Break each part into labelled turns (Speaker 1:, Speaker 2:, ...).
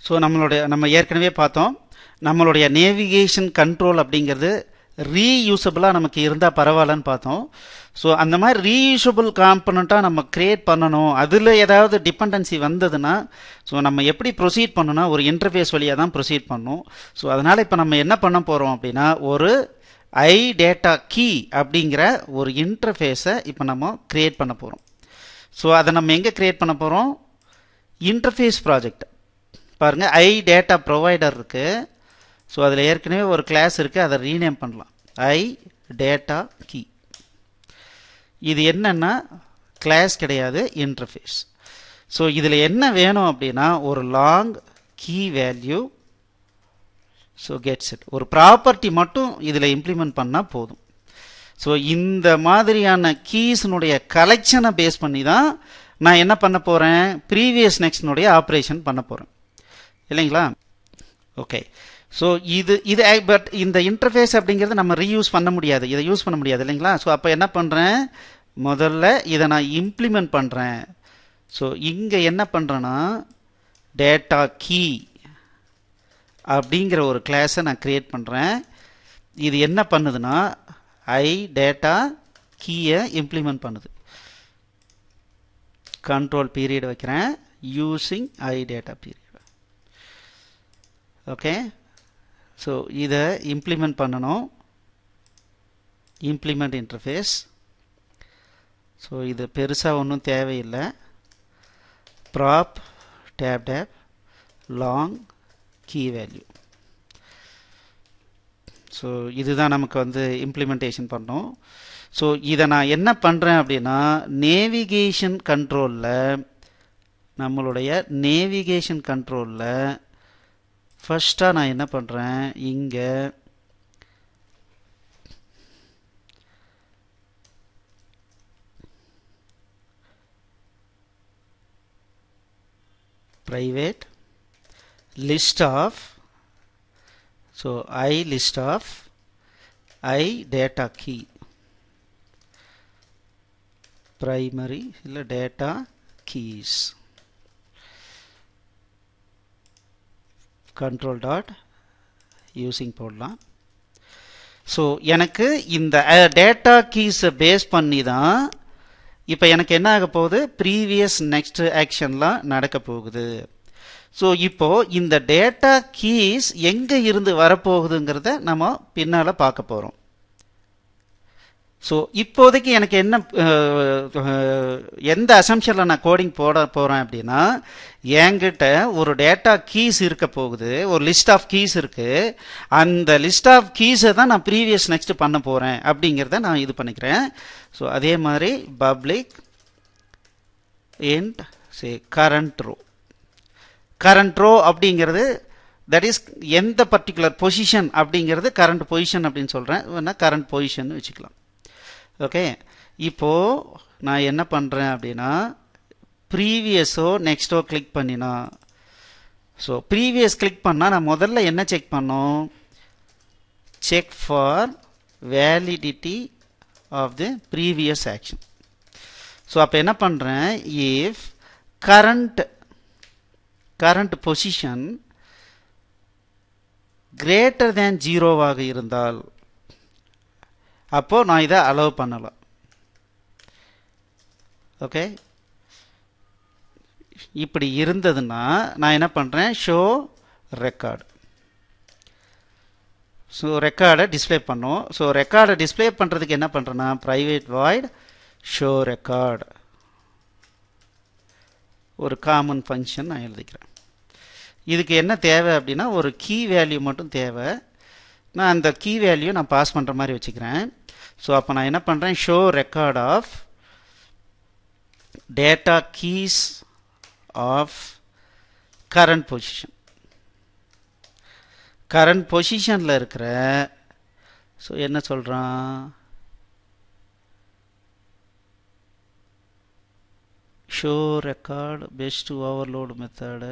Speaker 1: so நம்மளுடைய நம்ம ஏற்கனவே பார்த்தோம் நம்மளுடைய நேவிகேஷன் கண்ட்ரோல் அப்படிங்கிறது ரீயூசபிளாக நமக்கு இருந்தால் பரவாயில்லன்னு பார்த்தோம் ஸோ அந்த மாதிரி ரீயூசபிள் காம்பனண்ட்டாக நம்ம க்ரியேட் பண்ணணும் அதில் ஏதாவது டிபெண்டன்சி வந்ததுன்னா ஸோ நம்ம எப்படி ப்ரொசீட் பண்ணணும்னா ஒரு இன்டர்ஃபேஸ் வழியாக தான் ப்ரொசீட் பண்ணணும் ஸோ அதனால் இப்போ நம்ம என்ன பண்ண போகிறோம் அப்படின்னா ஒரு ஐ டேட்டா கீ அப்படிங்கிற ஒரு இன்டர்ஃபேஸை இப்போ நம்ம க்ரியேட் பண்ண போகிறோம் ஸோ அதை நம்ம எங்கே க்ரியேட் பண்ண போகிறோம் இன்டர்ஃபேஸ் ப்ராஜெக்ட் பாருங்கள் ஐ டேட்டா ப்ரொவைடர் இருக்குது ஸோ அதில் ஏற்கனவே ஒரு கிளாஸ் இருக்குது அதை ரீநேம் பண்ணலாம் ஐ டேட்டா கீ இது என்னன்னா கிளாஸ் கிடையாது இன்டர்ஃபேஸ் ஸோ இதில் என்ன வேணும் அப்படின்னா ஒரு long key value so gets it ஒரு ப்ராப்பர்ட்டி மட்டும் இதில் இம்ப்ளிமெண்ட் பண்ணால் போதும் ஸோ இந்த மாதிரியான கீஸினுடைய கலெக்ஷனை பேஸ் பண்ணி தான் நான் என்ன பண்ண போகிறேன் ப்ரீவியஸ் நெக்ஸ்ட்னுடைய ஆப்ரேஷன் பண்ண போகிறேன் இல்லைங்களா ஓகே ஸோ இது இது பட் இந்த இன்டர்ஃபேஸ் அப்படிங்கிறது நம்ம ரீயூஸ் பண்ண முடியாது இதை யூஸ் பண்ண முடியாது இல்லைங்களா ஸோ அப்போ என்ன பண்ணுறேன் முதல்ல இதை நான் இம்ப்ளிமெண்ட் பண்ணுறேன் ஸோ இங்கே என்ன பண்ணுறேன்னா டேட்டா கீ அப்படிங்கிற ஒரு கிளாஸை நான் க்ரியேட் பண்ணுறேன் இது என்ன பண்ணுதுன்னா ஐ டேட்டா கீயை இம்ப்ளிமெண்ட் பண்ணுது கண்ட்ரோல் பீரியட் வைக்கிறேன் using I data period okay so இதை இம்ப்ளிமெண்ட் பண்ணணும் இம்ப்ளிமெண்ட் இன்டர்ஃபேஸ் ஸோ இது பெருசாக ஒன்றும் தேவையில்லை prop tab tab long key value so இதுதான் நமக்கு வந்து இம்ப்ளிமெண்டேஷன் பண்ணோம் ஸோ இதை நான் என்ன பண்ணுறேன் அப்படின்னா நேவிகேஷன் கண்ட்ரோலில் நம்மளுடைய நேவிகேஷன் கண்ட்ரோலில் ஃபஸ்ட்டாக நான் என்ன பண்ணுறேன் இங்கே private list of so i list of i data key primary இல்லை data keys control dot using போடலாம் ஸோ எனக்கு இந்த டேட்டா கீஸை பேஸ் பண்ணி தான் இப்போ எனக்கு என்ன ஆக போகுது ப்ரீவியஸ் நெக்ஸ்ட் ஆக்ஷன்லாம் நடக்க போகுது ஸோ இப்போ இந்த டேட்டா கீஸ் எங்கே இருந்து வரப்போகுதுங்கிறத நம்ம பின்னால் பார்க்க போகிறோம் ஸோ இப்போதைக்கு எனக்கு என்ன எந்த அசம்ஷனில் நான் கோடிங் போட போகிறேன் அப்படின்னா என்கிட்ட ஒரு டேட்டா கீஸ் இருக்க போகுது ஒரு லிஸ்ட் ஆஃப் கீஸ் இருக்குது அந்த லிஸ்ட் ஆஃப் கீஸை தான் நான் ப்ரீவியஸ் நெக்ஸ்ட் பண்ண போகிறேன் அப்படிங்கிறத நான் இது பண்ணிக்கிறேன் ஸோ அதே மாதிரி public int say current row current row அப்படிங்கிறது தட் இஸ் எந்த பர்டிகுலர் பொசிஷன் அப்படிங்கிறது கரண்ட் பொசிஷன் அப்படின்னு சொல்கிறேன் வேணால் கரண்ட் பொசிஷன் வச்சுக்கலாம் ஓகே இப்போது நான் என்ன பண்ணுறேன் அப்படின்னா ப்ரீவியஸோ நெக்ஸ்ட்டோ கிளிக் பண்ணினா ஸோ ப்ரீவியஸ் கிளிக் பண்ணால் நான் முதல்ல என்ன செக் பண்ணோம் check for validity of the previous action so அப்போ என்ன பண்ணுறேன் if current current position greater than ஜீரோவாக இருந்தால் அப்போது நான் இதை அலோவ் பண்ணலாம் ஓகே இப்படி இருந்ததுன்னா நான் என்ன பண்ணுறேன் ஷோ ரெக்கார்டு ஸோ ரெக்கார்டை டிஸ்பிளே பண்ணோம் ஸோ ரெக்கார்டை டிஸ்பிளே பண்ணுறதுக்கு என்ன பண்ணுறேன்னா ப்ரைவேட் வாய்ட் ஷோ ரெக்கார்டு ஒரு காமன் ஃபங்க்ஷன் நான் எழுதிக்கிறேன் இதுக்கு என்ன தேவை அப்படின்னா ஒரு கீ வேல்யூ மட்டும் தேவை நான் அந்த கீ வேல்யூ நான் பாஸ் பண்ணுற மாதிரி வச்சுக்கிறேன் ஸோ அப்போ நான் என்ன பண்ணுறேன் show record of data keys of current position current பொசிஷனில் இருக்கிற ஸோ என்ன சொல்கிறான் show record best overload method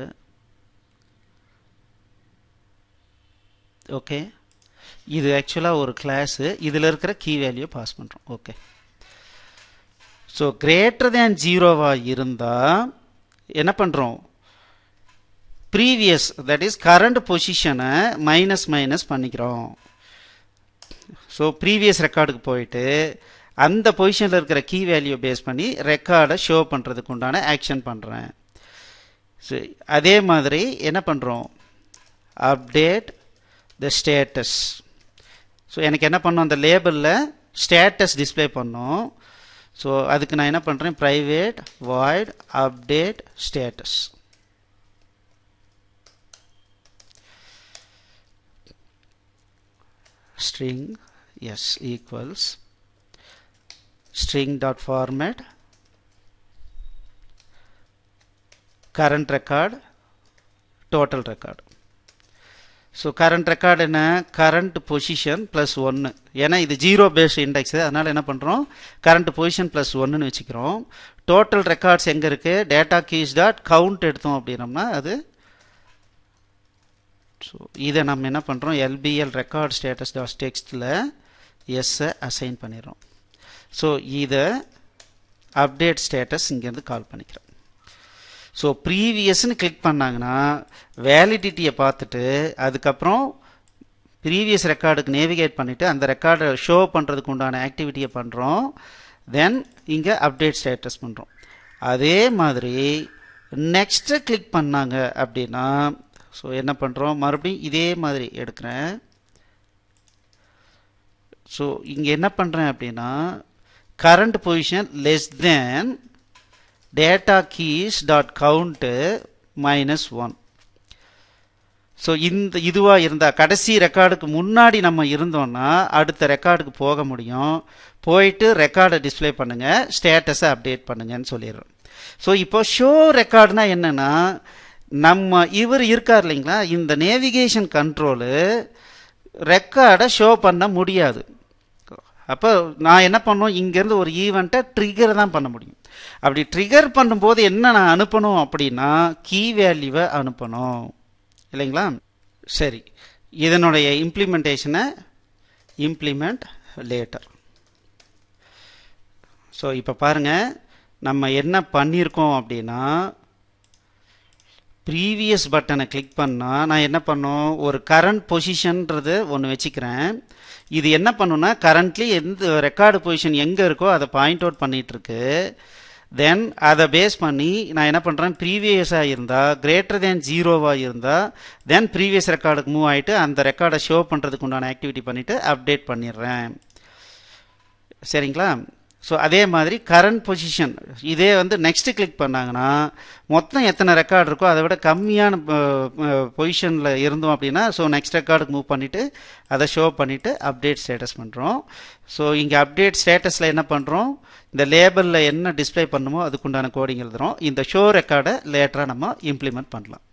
Speaker 1: okay இது ஆக்சுவலாக ஒரு கிளாஸு இதில் இருக்கிற கீ வேல்யூ பாஸ் பண்ணுறோம் ஓகே ஸோ கிரேட்டர் தேன் ஜீரோவாக இருந்தால் என்ன பண்ணுறோம் ப்ரீவியஸ் தட் இஸ் கரண்ட் பொசிஷனை மைனஸ் மைனஸ் பண்ணிக்கிறோம் ஸோ ப்ரீவியஸ் ரெக்கார்டுக்கு போயிட்டு அந்த பொசிஷனில் இருக்கிற கீ வேல்யூ பேஸ் பண்ணி ரெக்கார்டை ஷோ பண்ணுறதுக்கு உண்டான ஆக்ஷன் பண்ணுறேன் ஸோ அதே மாதிரி என்ன பண்ணுறோம் அப்டேட் த ஸ்டேட்டஸ் ஸோ எனக்கு என்ன பண்ணும் அந்த லேபிளில் ஸ்டேட்டஸ் டிஸ்பிளே பண்ணும் ஸோ அதுக்கு நான் என்ன பண்ணுறேன் private void update status string s equals string dot format current record total record so current record என்ன கரண்ட் பொசிஷன் ப்ளஸ் ஒன்று ஏன்னா இது ஜீரோ பேஸ் இண்டெக்ஸ் அதனால் என்ன பண்ணுறோம் கரண்ட் பொசிஷன் ப்ளஸ் ஒன்றுன்னு வச்சுக்கிறோம் டோட்டல் ரெக்கார்ட்ஸ் எங்கே இருக்குது டேட்டா கீஸ் டாட் கவுண்ட் எடுத்தோம் அப்படின்னம்னா அது ஸோ இதை நம்ம என்ன பண்ணுறோம் எல்பிஎல் ரெக்கார்ட் ஸ்டேட்டஸ் டாட் டெக்ஸ்டில் எஸ்ஸை அசைன் பண்ணிடுறோம் ஸோ இதை அப்டேட் ஸ்டேட்டஸ் இங்கேருந்து கால் பண்ணிக்கிறோம் ஸோ ப்ரீவியஸ்னு கிளிக் பண்ணாங்கன்னா வேலிடிட்டியை பார்த்துட்டு அதுக்கப்புறம் ப்ரீவியஸ் ரெக்கார்டுக்கு நேவிகேட் பண்ணிவிட்டு அந்த ரெக்கார்டை ஷோ பண்ணுறதுக்கு உண்டான ஆக்டிவிட்டியை பண்ணுறோம் தென் இங்கே அப்டேட் ஸ்டேட்டஸ் பண்ணுறோம் அதே மாதிரி நெக்ஸ்ட்டு கிளிக் பண்ணாங்க அப்படின்னா ஸோ என்ன பண்ணுறோம் மறுபடியும் இதே மாதிரி எடுக்கிறேன் ஸோ இங்கே என்ன பண்ணுறேன் அப்படின்னா current position less than data keys dot count minus one so இந்த இதுவாக இருந்தால் கடைசி ரெக்கார்டுக்கு முன்னாடி நம்ம இருந்தோம்னா அடுத்த ரெக்கார்டுக்கு போக முடியும் போயிட்டு ரெக்கார்டை டிஸ்பிளே பண்ணுங்கள் ஸ்டேட்டஸை அப்டேட் பண்ணுங்கன்னு சொல்லிடுறோம் ஸோ இப்போ ஷோ ரெக்கார்டுனா என்னென்னா நம்ம இவர் இருக்கார் இல்லைங்களா இந்த நேவிகேஷன் கண்ட்ரோலு ரெக்கார்டை ஷோ பண்ண முடியாது அப்போ நான் என்ன பண்ணோம் இங்கேருந்து ஒரு ஈவெண்ட்டை ட்ரிகர் தான் பண்ண முடியும் அப்படி ட்ரிகர் பண்ணும்போது என்ன நான் அனுப்பணும் அப்படின்னா கீ வேல்யூவை அனுப்பணும் இல்லைங்களா சரி இதனுடைய இம்ப்ளிமெண்டேஷனை இம்ப்ளிமெண்ட் லேட்டர் ஸோ இப்போ பாருங்கள் நம்ம என்ன பண்ணியிருக்கோம் அப்படின்னா ப்ரீவியஸ் பட்டனை கிளிக் பண்ணால் நான் என்ன பண்ணோம் ஒரு கரண்ட் பொசிஷன்றது ஒன்று வச்சுக்கிறேன் இது என்ன பண்ணுன்னா கரண்ட்லி எந்த ரெக்கார்டு பொசிஷன் எங்கே இருக்கோ அதை பாயிண்ட் அவுட் பண்ணிகிட்ருக்கு தென் அதை பேஸ் பண்ணி நான் என்ன பண்ணுறேன் ப்ரீவியஸாக இருந்தால் கிரேட்டர் தேன் ஜீரோவாக இருந்தால் தென் ப்ரீவியஸ் ரெக்கார்டுக்கு மூவ் ஆகிட்டு அந்த ரெக்கார்டை ஷோ பண்ணுறதுக்கு உண்டான ஆக்டிவிட்டி பண்ணிவிட்டு அப்டேட் பண்ணிடுறேன் சரிங்களா ஸோ அதே மாதிரி கரண்ட் பொசிஷன் இதே வந்து நெக்ஸ்ட் கிளிக் பண்ணாங்கன்னா மொத்தம் எத்தனை ரெக்கார்டு இருக்கோ அதை விட கம்மியான பொசிஷனில் இருந்தோம் அப்படின்னா ஸோ நெக்ஸ்ட் ரெக்கார்டுக்கு மூவ் பண்ணிவிட்டு அதை ஷோ பண்ணிவிட்டு அப்டேட் ஸ்டேட்டஸ் பண்ணுறோம் ஸோ இங்கே அப்டேட் ஸ்டேட்டஸில் என்ன பண்ணுறோம் இந்த லேபிளில் என்ன டிஸ்பிளே பண்ணுமோ அதுக்குண்டான கோடிங் எழுதுகிறோம் இந்த ஷோ ரெக்கார்டை லேட்டராக நம்ம இம்ப்ளிமெண்ட் பண்ணலாம்